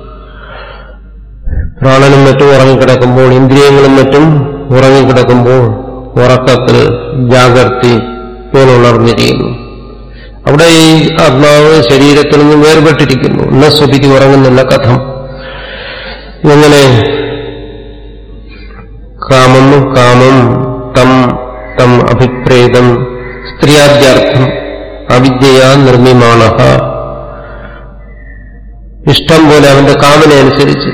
പ്രാണനും മറ്റും ഉറങ്ങിക്കിടക്കുമ്പോൾ ഇന്ദ്രിയങ്ങളും മറ്റും ഉറങ്ങിക്കിടക്കുമ്പോൾ ഉറക്കത്തിൽ ജാഗർത്തി ഇങ്ങനെ ഉണർന്നിരിക്കുന്നു അവിടെ ഈ ആത്മാവ് ശരീരത്തിൽ നിന്ന് വേർപെട്ടിരിക്കുന്നു എന്ന സ്വപിക്ക് ഉറങ്ങുന്നില്ല കഥം എങ്ങനെ കാമം കാമം തം തം അഭിപ്രേതം സ്ത്രീയാദ്യാർത്ഥം അവിദ്യയാ നിർമ്മിമാണ ഇഷ്ടം പോലെ അവന്റെ കാമനയനുസരിച്ച്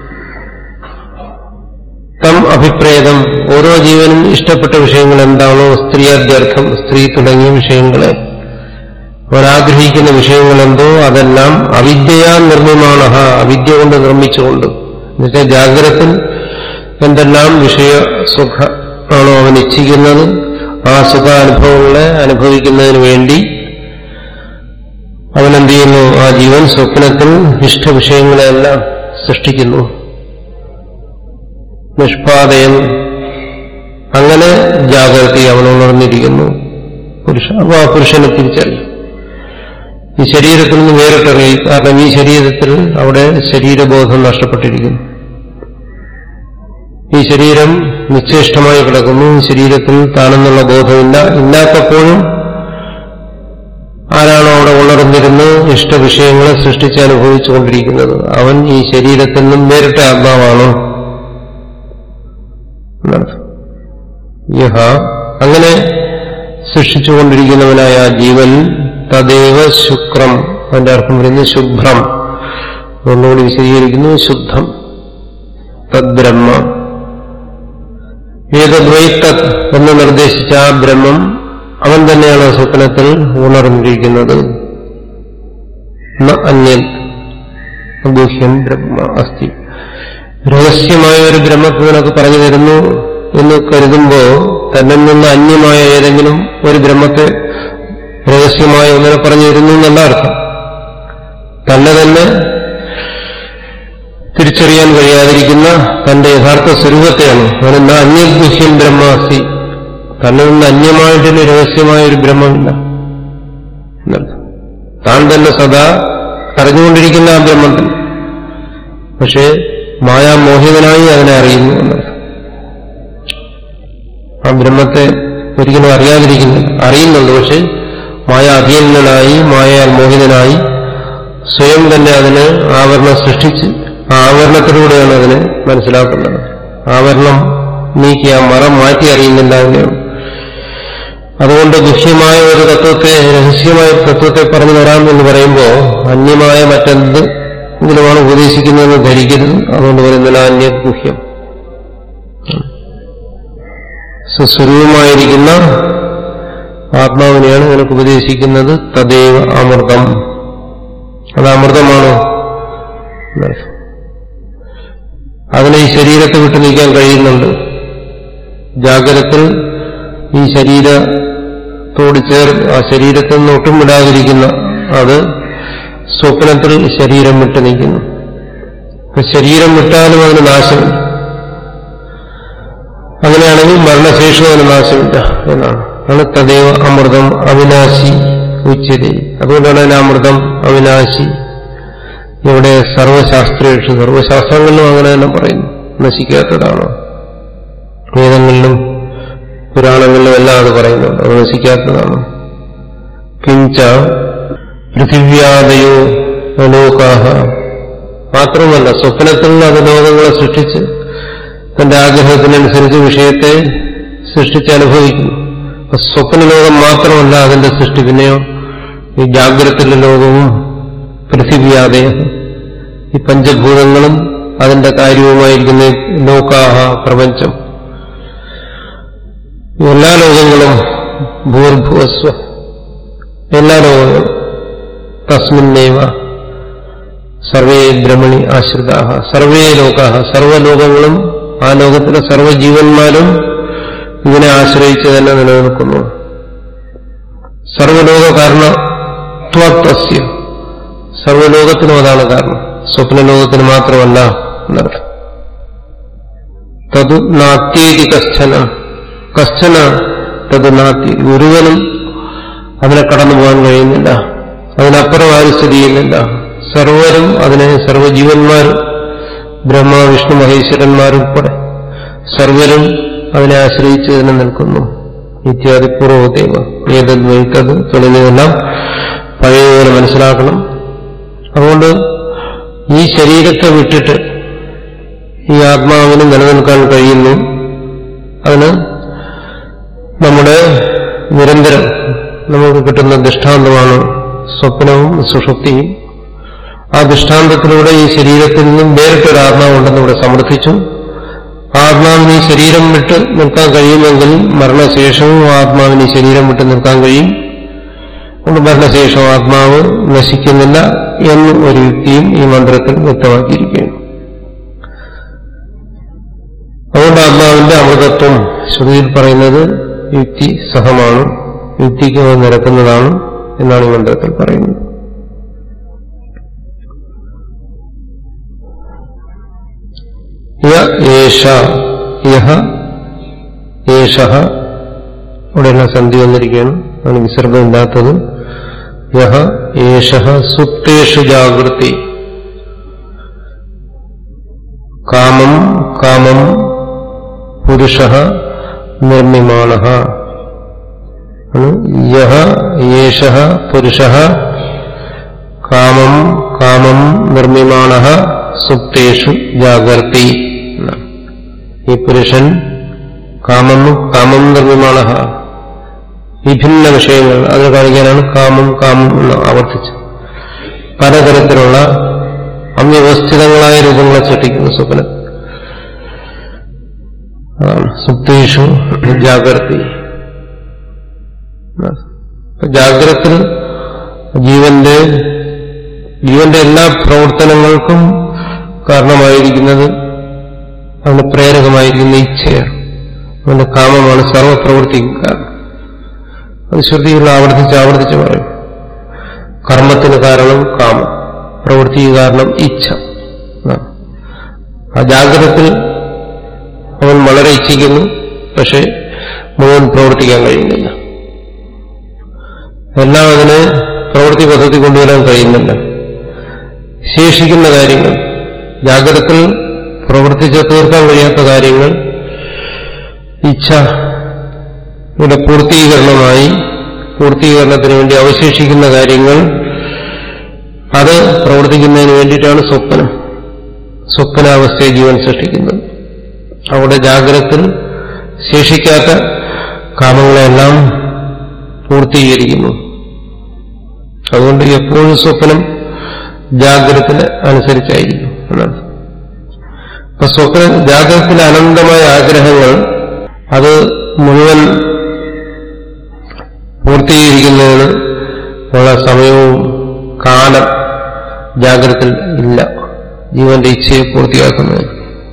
തം അഭിപ്രേതം ഓരോ ജീവനും ഇഷ്ടപ്പെട്ട വിഷയങ്ങൾ എന്താണോ സ്ത്രീയാദ്യർത്ഥം സ്ത്രീ തുടങ്ങിയ വിഷയങ്ങളെ അവരാഗ്രഹിക്കുന്ന വിഷയങ്ങൾ എന്തോ അതെല്ലാം അവിദ്യയാ നിർമ്മിമാണ അവിദ്യ കൊണ്ട് നിർമ്മിച്ചുകൊണ്ട് എന്നുവെച്ചാൽ ജാഗ്രതത്തിൽ എന്തെല്ലാം വിഷയ സുഖ ആണോ അവൻ ഇച്ഛിക്കുന്നത് ആ സുഖാനുഭവങ്ങളെ അനുഭവിക്കുന്നതിന് വേണ്ടി അവൻ എന്ത് ചെയ്യുന്നു ആ ജീവൻ സ്വപ്നത്തിൽ ഇഷ്ടവിഷയങ്ങളെല്ലാം സൃഷ്ടിക്കുന്നു നിഷ്പാതയൻ അങ്ങനെ ജാഗ്രതി അവൻ ഉണർന്നിരിക്കുന്നു പുരുഷ അപ്പൊ ആ പുരുഷനെ തിരിച്ചറിയും ഈ ശരീരത്തിൽ നിന്ന് വേറിട്ടിറങ്ങി കാരണം ഈ ശരീരത്തിൽ അവിടെ ശരീരബോധം നഷ്ടപ്പെട്ടിരിക്കുന്നു ഈ ശരീരം നിശ്ചേഷ്ടമായി കിടക്കുന്നു ഈ ശരീരത്തിൽ താനെന്നുള്ള ബോധമില്ല ഇല്ലാത്തപ്പോഴും ആരാണോ അവിടെ ഉണർന്നിരുന്ന് ഇഷ്ടവിഷയങ്ങളെ സൃഷ്ടിച്ച് അനുഭവിച്ചുകൊണ്ടിരിക്കുന്നത് അവൻ ഈ ശരീരത്തിൽ നിന്നും വേറിട്ട ആത്മാവാണോ എന്നർത്ഥം യഹ അങ്ങനെ സൃഷ്ടിച്ചുകൊണ്ടിരിക്കുന്നവനായ ആ ജീവൻ തദേവ ശുക്രം അതിന്റെ അർത്ഥം പറയുന്നത് ശുഭ്രം ഒന്നുകൂടി വിശദീകരിക്കുന്നു ശുദ്ധം തദ്ബ്രഹ്മ ഏതദ്വൈത്തത് എന്ന് നിർദ്ദേശിച്ച ആ ബ്രഹ്മം അവൻ തന്നെയാണ് സ്വപ്നത്തിൽ ഉണർന്നിരിക്കുന്നത് അന്യൻ ഗുഹ്യം ബ്രഹ്മ അസ്ഥി രഹസ്യമായ ഒരു ബ്രഹ്മത്തെ നിനക്ക് പറഞ്ഞു തരുന്നു എന്ന് കരുതുമ്പോ തന്നിൽ നിന്ന് അന്യമായ ഏതെങ്കിലും ഒരു ബ്രഹ്മത്തെ രഹസ്യമായ ഒന്നിനെ പറഞ്ഞു തരുന്നു എന്നല്ല അർത്ഥം തന്നെ തന്നെ തിരിച്ചറിയാൻ കഴിയാതിരിക്കുന്ന തന്റെ യഥാർത്ഥ സ്വരൂപത്തെയാണ് അവനെന്താ അന്യഗുഹ്യം ബ്രഹ്മാസ്തി തന്നിൽ നിന്ന് അന്യമായിട്ടൊരു രഹസ്യമായ ഒരു ബ്രഹ്മമില്ല എന്നർത്ഥം താൻ തന്നെ സദാ അറിഞ്ഞുകൊണ്ടിരിക്കുന്ന ആ ബ്രഹ്മത്തിൽ പക്ഷേ മായാമോഹിതനായി അതിനെ അറിയുന്നു എന്നർത്ഥം ആ ബ്രഹ്മത്തെ ഒരിക്കലും അറിയാതിരിക്കുന്നില്ല അറിയുന്നുണ്ട് പക്ഷെ മായ അധീനനായി മായയാൽ മോഹിതനായി സ്വയം തന്നെ അതിന് ആവരണം സൃഷ്ടിച്ച് ആ ആവരണത്തിലൂടെയാണ് അതിനെ മനസ്സിലാക്കുന്നത് ആവരണം നീക്കി ആ മറം മാറ്റി അറിയുന്നില്ല എന്നെയാണ് അതുകൊണ്ട് ഗുഹ്യമായ ഒരു തത്വത്തെ രഹസ്യമായ ഒരു തത്വത്തെ പറഞ്ഞു തരാം എന്ന് പറയുമ്പോൾ അന്യമായ മറ്റെന്ത് ഇതിലുമാണ് ഉപദേശിക്കുന്നതെന്ന് ധരിക്കരുത് അതുകൊണ്ട് പറയുന്നില്ല അന്യ ഗുഹ്യം സ്വസ്വരൂപമായിരിക്കുന്ന ആത്മാവിനെയാണ് നിനക്ക് ഉപദേശിക്കുന്നത് തദൈവ അമൃതം അത് അമൃതമാണോ അതിനെ ഈ ശരീരത്തെ വിട്ടു നീക്കാൻ കഴിയുന്നുണ്ട് ജാഗ്രതത്തിൽ ഈ ശരീരത്തോട് ചേർന്ന് ആ ശരീരത്തിൽ നിന്ന് ഒട്ടും വിടാതിരിക്കുന്ന അത് സ്വപ്നത്തിൽ ശരീരം വിട്ടു നീക്കുന്നു ശരീരം വിട്ടാലും അതിന് നാശമില്ല അങ്ങനെയാണെങ്കിൽ മരണശേഷം അതിന് നാശമില്ല എന്നാണ് ആണ് തദൈവ അമൃതം അവിനാശി ഉച്ചതി അതുകൊണ്ടാണ് അതിന് അമൃതം അവിനാശി ഇവിടെ സർവശാസ്ത്രേഷു സർവശാസ്ത്രങ്ങളിലും അങ്ങനെ തന്നെ പറയുന്നു നശിക്കാത്തതാണ് വേദങ്ങളിലും പുരാണങ്ങളിലും എല്ലാം അത് പറയുന്നുണ്ട് അത് നശിക്കാത്തതാണ് കിഞ്ച പൃഥിവ്യാദയോ ലോകാഹ മാത്രമല്ല സ്വപ്നത്തിൽ അത് ലോകങ്ങളെ സൃഷ്ടിച്ച് തന്റെ ആഗ്രഹത്തിനനുസരിച്ച് വിഷയത്തെ സൃഷ്ടിച്ച് അനുഭവിക്കുന്നു അപ്പൊ സ്വപ്ന ലോകം മാത്രമല്ല അതിന്റെ സൃഷ്ടി പിന്നെയോ ഈ ജാഗ്രതയിലെ ലോകവും പൃഥിവ്യാദയ ഈ പഞ്ചഭൂതങ്ങളും അതിന്റെ കാര്യവുമായിരിക്കുന്ന ലോകാഹ പ്രപഞ്ചം എല്ലാ ലോകങ്ങളും ഭൂർഭുവസ്വ എല്ലാ ലോകങ്ങളും തസ്മിന്നേവ സർവേ ബ്രഹ്മണി ആശ്രിതാഹ സർവേ ലോകാഹ സർവ്വലോകങ്ങളും ആ ലോകത്തിലെ സർവ്വജീവന്മാരും ഇതിനെ ആശ്രയിച്ച് തന്നെ നിലനിൽക്കുന്നു സർവലോക കാരണത്വസ്യ സർവലോകത്തിനും അതാണ് കാരണം സ്വപ്നലോകത്തിന് മാത്രമല്ല എന്നർത്ഥം തതു നാത്യേതി കശ്ചന കശ്ചന തത് നാത്തി ഒരുവനും അതിനെ കടന്നു പോകാൻ കഴിയുന്നില്ല അതിനപ്പുറം ആരും സ്ഥിതി ചെയ്യുന്നില്ല സർവരും അതിനെ സർവജീവന്മാരും ബ്രഹ്മ വിഷ്ണു മഹേശ്വരന്മാരുൾപ്പെടെ സർവരും അതിനെ ആശ്രയിച്ച് തന്നെ നിൽക്കുന്നു ഇത്യാദി പൂർവ്വദേവ ഏതത് വൈത്തത് തുടങ്ങിയതെല്ലാം പഴയപോലെ മനസ്സിലാക്കണം അതുകൊണ്ട് ഈ ശരീരത്തെ വിട്ടിട്ട് ഈ ആത്മാവിന് നിലനിൽക്കാൻ കഴിയുന്നു അതിന് നമ്മുടെ നിരന്തരം നമുക്ക് കിട്ടുന്ന ദൃഷ്ടാന്തമാണ് സ്വപ്നവും സുഷുപ്തിയും ആ ദൃഷ്ടാന്തത്തിലൂടെ ഈ ശരീരത്തിൽ നിന്നും വേറിട്ടൊരു ആത്മാവുണ്ടെന്ന് ഇവിടെ സമർത്ഥിച്ചു ആത്മാവിന് ഈ ശരീരം വിട്ട് നിൽക്കാൻ കഴിയുമെങ്കിൽ മരണശേഷവും ആത്മാവിന് ഈ ശരീരം വിട്ട് നിൽക്കാൻ കഴിയും അതുകൊണ്ട് മരണശേഷം ആത്മാവ് നശിക്കുന്നില്ല എന്ന് ഒരു യുക്തിയും ഈ മന്ത്രത്തിൽ വ്യക്തമാക്കിയിരിക്കുകയാണ് അതുകൊണ്ട് ആത്മാവിന്റെ അമൃതത്വം ശ്രുതിയിൽ പറയുന്നത് യുക്തി സഹമാണ് യുക്തിക്ക് നിരക്കുന്നതാണ് എന്നാണ് ഈ മന്ത്രത്തിൽ പറയുന്നത് യേഷ യഹ യേഷ ഇവിടെയുള്ള സന്ധി വന്നിരിക്കുകയാണ് അതിന് വിസർഗമില്ലാത്തത് യഹ യേഷ സുപ്തേഷു ജാഗൃതി കാമം കാമം പുരുഷ നിർമ്മിമാണ യഹ യേഷ പുരുഷ കാമം കാമം നിർമ്മിമാണ സുപ്തേഷു ജാഗർത്തി ഈ പുരുഷൻ കാമം കാമം നിർമ്മിമാണ വിഭിന്ന വിഷയങ്ങൾ അത് കാണിക്കാനാണ് കാമം കാമം എന്ന് ആവർത്തിച്ചത് പലതരത്തിലുള്ള അവ്യവസ്ഥിതങ്ങളായ രൂപങ്ങളെ സൃഷ്ടിക്കുന്നു സ്വപ്നം അതാണ് സുപ്തേഷു ജാഗ്രതി ജാഗ്രത്തിൽ ജീവന്റെ ജീവന്റെ എല്ലാ പ്രവർത്തനങ്ങൾക്കും കാരണമായിരിക്കുന്നത് അവന് പ്രേരകമായിരിക്കുന്ന ഇച്ഛയാണ് അവന്റെ കാമമാണ് സർവപ്രവൃത്തിക്കും കാരണം അത് ശ്രുതികൾ ആവർത്തിച്ച് ആവർത്തിച്ച് പറയും കർമ്മത്തിന് കാരണം കാമം പ്രവൃത്തിക്ക് കാരണം ഇച്ഛ ആ ജാഗ്രതത്തിൽ അവൻ വളരെ ഇച്ഛിക്കുന്നു പക്ഷെ മുഴുവൻ പ്രവർത്തിക്കാൻ കഴിയുന്നില്ല എല്ലാം അതിനെ പ്രവൃത്തി പദ്ധതി കൊണ്ടുവരാൻ കഴിയുന്നില്ല ശേഷിക്കുന്ന കാര്യങ്ങൾ ജാഗ്രതത്തിൽ പ്രവർത്തിച്ച് തീർക്കാൻ കഴിയാത്ത കാര്യങ്ങൾ ഇച്ഛ ഇവിടെ പൂർത്തീകരണമായി പൂർത്തീകരണത്തിന് വേണ്ടി അവശേഷിക്കുന്ന കാര്യങ്ങൾ അത് പ്രവർത്തിക്കുന്നതിന് വേണ്ടിയിട്ടാണ് സ്വപ്നം സ്വപ്നാവസ്ഥയെ ജീവൻ സൃഷ്ടിക്കുന്നത് അവിടെ ജാഗ്രതത്തിൽ ശേഷിക്കാത്ത കാമങ്ങളെല്ലാം പൂർത്തീകരിക്കുന്നു അതുകൊണ്ട് എപ്പോഴും സ്വപ്നം ജാഗ്രതത്തിന് അനുസരിച്ചായിരിക്കും എന്നാണ് അപ്പൊ സ്വപ്ന ജാഗ്രതത്തിലെ അനന്തമായ ആഗ്രഹങ്ങൾ അത് മുഴുവൻ പൂർത്തീകരിക്കുന്നതിന് ഉള്ള സമയവും കാലം ജാഗ്രതത്തിൽ ഇല്ല ജീവന്റെ ഇച്ഛയെ പൂർത്തിയാക്കുന്നതിന്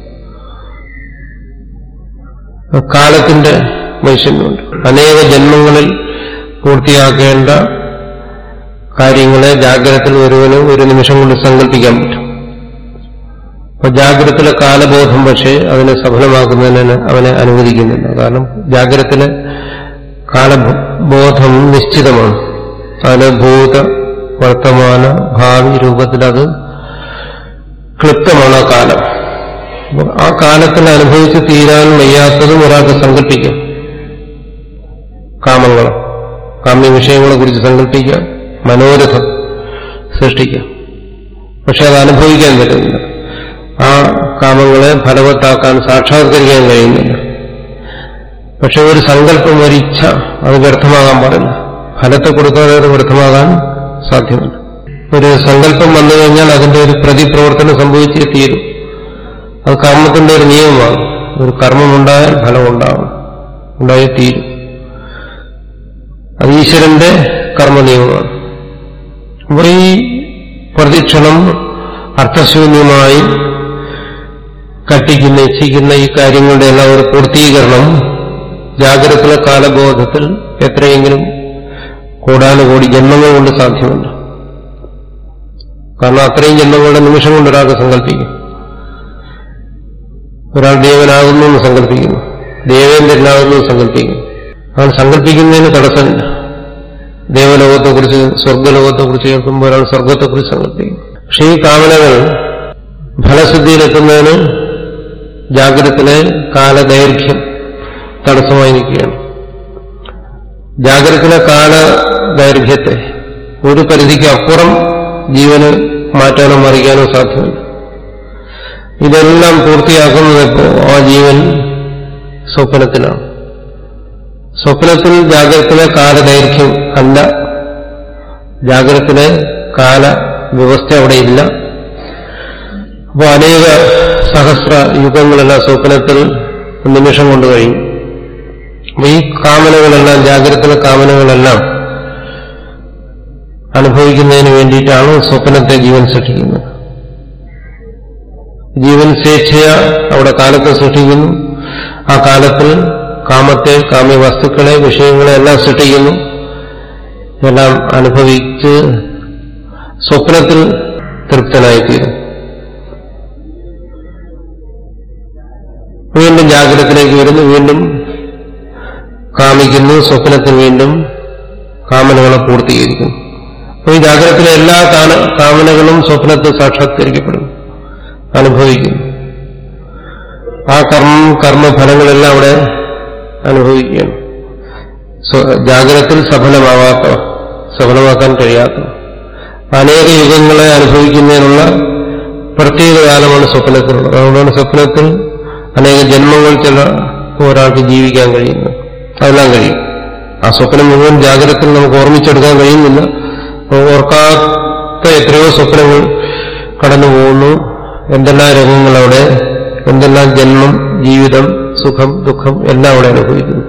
കാലത്തിന്റെ വൈഷമ്യമുണ്ട് അനേക ജന്മങ്ങളിൽ പൂർത്തിയാക്കേണ്ട കാര്യങ്ങളെ ജാഗ്രതത്തിൽ ഒരുവന് ഒരു നിമിഷം കൊണ്ട് സങ്കല്പിക്കാൻ പറ്റും അപ്പൊ ജാഗ്രതത്തിലെ കാലബോധം പക്ഷേ അതിനെ സഫലമാക്കുന്നതിന് അവനെ അനുവദിക്കുന്നില്ല കാരണം ജാഗ്രതത്തിലെ കാലബോധം നിശ്ചിതമാണ് അതിന് ഭൂത വർത്തമാന ഭാവി രൂപത്തിൽ അത് ക്ലിപ്തമാണ് ആ കാലം ആ കാലത്തിൽ അനുഭവിച്ച് തീരാൻ വയ്യാത്തതും ഒരാൾക്ക് സങ്കല്പിക്കാം കാമങ്ങൾ കാമ്യ വിഷയങ്ങളെ കുറിച്ച് സങ്കല്പിക്കാം മനോരഥം സൃഷ്ടിക്കാം പക്ഷെ അത് അനുഭവിക്കാൻ പറ്റുന്നില്ല ആ കാമങ്ങളെ ഫലവത്താക്കാൻ സാക്ഷാത്കരിക്കാൻ കഴിയുന്നില്ല പക്ഷെ ഒരു സങ്കല്പം ഒരു ഇച്ഛ അത് വ്യർത്ഥമാകാൻ പാടില്ല ഫലത്തെ കൊടുക്കാതെ അത് വ്യർത്ഥമാകാൻ സാധ്യമല്ല ഒരു സങ്കല്പം വന്നു കഴിഞ്ഞാൽ അതിന്റെ ഒരു പ്രതിപ്രവർത്തനം സംഭവിച്ചേ തീരും അത് കർമ്മത്തിന്റെ ഒരു നിയമമാണ് ഒരു കർമ്മമുണ്ടായാൽ ഫലമുണ്ടാകും ഉണ്ടായേ തീരും അത് ഈശ്വരന്റെ കർമ്മനിയമമാണ് അപ്പോൾ ഈ പ്രതിക്ഷണം അർത്ഥശൂന്യമായി കട്ടിക്കുന്ന ഇച്ഛിക്കുന്ന ഈ കാര്യങ്ങളുടെ എല്ലാം ഒരു പൂർത്തീകരണം ജാഗ്രത കാലബോധത്തിൽ എത്രയെങ്കിലും കോടാനുകോടി ജന്മങ്ങൾ കൊണ്ട് സാധ്യമല്ല കാരണം അത്രയും ജന്മങ്ങളുടെ നിമിഷം കൊണ്ട് ഒരാൾക്ക് സങ്കല്പിക്കും ഒരാൾ ദേവനാകുന്നു എന്ന് സങ്കല്പിക്കുന്നു ദേവേന്ദ്രനാകുന്നു എന്ന് സങ്കല്പിക്കുന്നു അവൻ സങ്കല്പിക്കുന്നതിന് തടസ്സമില്ല ദേവലോകത്തെക്കുറിച്ച് സ്വർഗലോകത്തെക്കുറിച്ച് കേൾക്കുമ്പോൾ ഒരാൾ സ്വർഗത്തെക്കുറിച്ച് സങ്കല്പിക്കും പക്ഷേ ഈ കാമനകൾ ഫലസിദ്ധിയിലെത്തുന്നതിന് ജാഗ്രതത്തിലെ കാലദൈർഘ്യം തടസ്സമായി നിൽക്കുകയാണ് ജാഗ്രതത്തിലെ കാലദൈർഘ്യത്തെ ഒരു പരിധിക്ക് അപ്പുറം ജീവന് മാറ്റാനോ മറിക്കാനോ സാധ്യമല്ല ഇതെല്ലാം പൂർത്തിയാക്കുന്നത് എപ്പോ ആ ജീവൻ സ്വപ്നത്തിലാണ് സ്വപ്നത്തിൽ ജാഗ്രതത്തിലെ കാലദൈർഘ്യം അല്ല ജാഗ്രതത്തിലെ കാല വ്യവസ്ഥ അവിടെ ഇല്ല അപ്പോൾ അനേക സഹസ്ര യുഗങ്ങളെല്ലാം സ്വപ്നത്തിൽ നിമിഷം കൊണ്ട് കഴിയും അപ്പൊ ഈ കാമനകളെല്ലാം ജാഗ്രതത്തിലെ കാമനകളെല്ലാം അനുഭവിക്കുന്നതിന് വേണ്ടിയിട്ടാണ് സ്വപ്നത്തെ ജീവൻ സൃഷ്ടിക്കുന്നത് ജീവൻ സ്വേച്ഛയ അവിടെ കാലത്തെ സൃഷ്ടിക്കുന്നു ആ കാലത്തിൽ കാമത്തെ കാമ്യ വസ്തുക്കളെ വിഷയങ്ങളെ എല്ലാം സൃഷ്ടിക്കുന്നു എല്ലാം അനുഭവിച്ച് സ്വപ്നത്തിൽ തൃപ്തനായിത്തീരും വീണ്ടും ജാഗ്രതത്തിലേക്ക് വരുന്നു വീണ്ടും കാമിക്കുന്നു സ്വപ്നത്തിൽ വീണ്ടും കാമനകളെ പൂർത്തീകരിക്കുന്നു അപ്പോൾ ഈ ജാഗ്രതത്തിലെ എല്ലാ കാന- കാമനകളും സ്വപ്നത്തിൽ സാക്ഷാത്കരിക്കപ്പെടും അനുഭവിക്കുന്നു ആ കർമ്മം കർമ്മഫലങ്ങളെല്ലാം അവിടെ അനുഭവിക്കുകയാണ് സ്വ- ജാഗ്രതത്തിൽ സഫലമാവാത്ത സഫലമാക്കാൻ കഴിയാത്ത അനേക യുഗങ്ങളെ അനുഭവിക്കുന്നതിനുള്ള പ്രത്യേക കാലമാണ് സ്വപ്നത്തിനുള്ളത് അതുകൊണ്ടാണ് സ്വപ്നത്തിൽ അനേക ജന്മങ്ങൾ ചില ഒരാൾക്ക് ജീവിക്കാൻ കഴിയുന്നത് അതെല്ലാം കഴിയും ആ സ്വപ്നം മുഴുവൻ ജാഗ്രതത്തിൽ നമുക്ക് ഓർമ്മിച്ചെടുക്കാൻ കഴിയുന്നില്ല ഓർക്കാത്ത എത്രയോ സ്വപ്നങ്ങൾ കടന്നു പോകുന്നു എന്തെല്ലാം രംഗങ്ങൾ അവിടെ എന്തെല്ലാം ജന്മം ജീവിതം സുഖം ദുഃഖം എല്ലാം അവിടെ അനുഭവിക്കുന്നു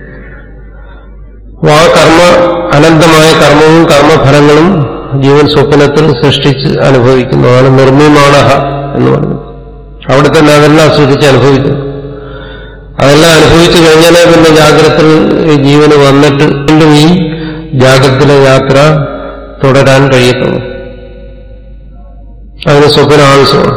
അപ്പൊ ആ കർമ്മ അനന്തമായ കർമ്മവും കർമ്മഫലങ്ങളും ജീവൻ സ്വപ്നത്തിൽ സൃഷ്ടിച്ച് അനുഭവിക്കുന്നു അതാണ് നിർമ്മിമാണഹ എന്ന് പറയുന്നത് അവിടെ തന്നെ അതെല്ലാം സൃഷ്ടിച്ച് അനുഭവിക്കുന്നു അതെല്ലാം അനുഭവിച്ചു കഴിഞ്ഞാലേ പിന്നെ ജാഗ്രതത്തിൽ ഈ ജീവന് വന്നിട്ട് വീണ്ടും ഈ ജാഗ്രതത്തിലെ യാത്ര തുടരാൻ കഴിയത്തുള്ളൂ അതിന് സ്വപ്നം ആവശ്യമാണ്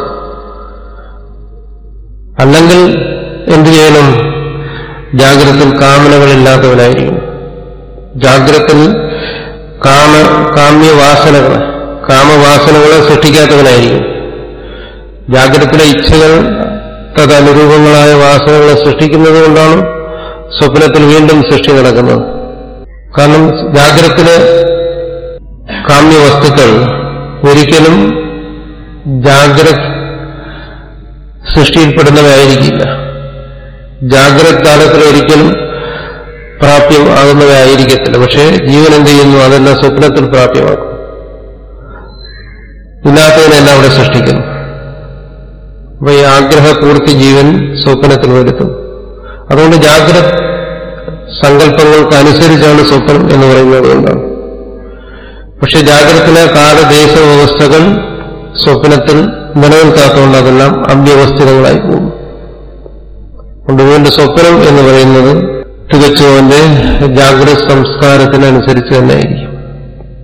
അല്ലെങ്കിൽ എന്തു ചെയ്യണം ജാഗ്രതത്തിൽ കാമനകളില്ലാത്തവനായിരിക്കും ജാഗ്രതത്തിൽ കാമ കാമ്യവാസനകൾ കാമവാസനകളെ സൃഷ്ടിക്കാത്തവനായിരിക്കും ജാഗ്രതത്തിലെ ഇച്ഛകൾ തദനുരൂപങ്ങളായ വാസനകളെ സൃഷ്ടിക്കുന്നത് കൊണ്ടാണ് സ്വപ്നത്തിൽ വീണ്ടും സൃഷ്ടി നടക്കുന്നത് കാരണം ജാഗ്രതത്തിലെ കാമ്യവസ്തുക്കൾ ഒരിക്കലും ജാഗ്രത സൃഷ്ടിയിൽപ്പെടുന്നവയായിരിക്കില്ല ജാഗ്രത കാലത്തിൽ ഒരിക്കലും പ്രാപ്യം ആകുന്നവയായിരിക്കത്തില്ല പക്ഷേ ജീവൻ എന്ത് ചെയ്യുന്നു അതെല്ലാം സ്വപ്നത്തിൽ പ്രാപ്യമാക്കും ഇല്ലാത്തതിനെല്ലാം അവിടെ സൃഷ്ടിക്കുന്നു അപ്പൊ ഈ ആഗ്രഹപൂർത്തി ജീവൻ സ്വപ്നത്തിൽ വരുത്തും അതുകൊണ്ട് ജാഗ്രത സങ്കല്പങ്ങൾക്ക് അനുസരിച്ചാണ് സ്വപ്നം എന്ന് പറയുന്നത് കൊണ്ടാണ് പക്ഷെ ജാഗ്രതത്തിലെ കാലദേശ വ്യവസ്ഥകൾ സ്വപ്നത്തിൽ നിലനിൽക്കാത്തതുകൊണ്ട് അതെല്ലാം അവ്യവസ്ഥിതങ്ങളായി പോകും അതുകൊണ്ട് വീണ്ടും സ്വപ്നം എന്ന് പറയുന്നത് തികച്ചും അവന്റെ ജാഗ്രത സംസ്കാരത്തിനനുസരിച്ച് തന്നെയായിരിക്കും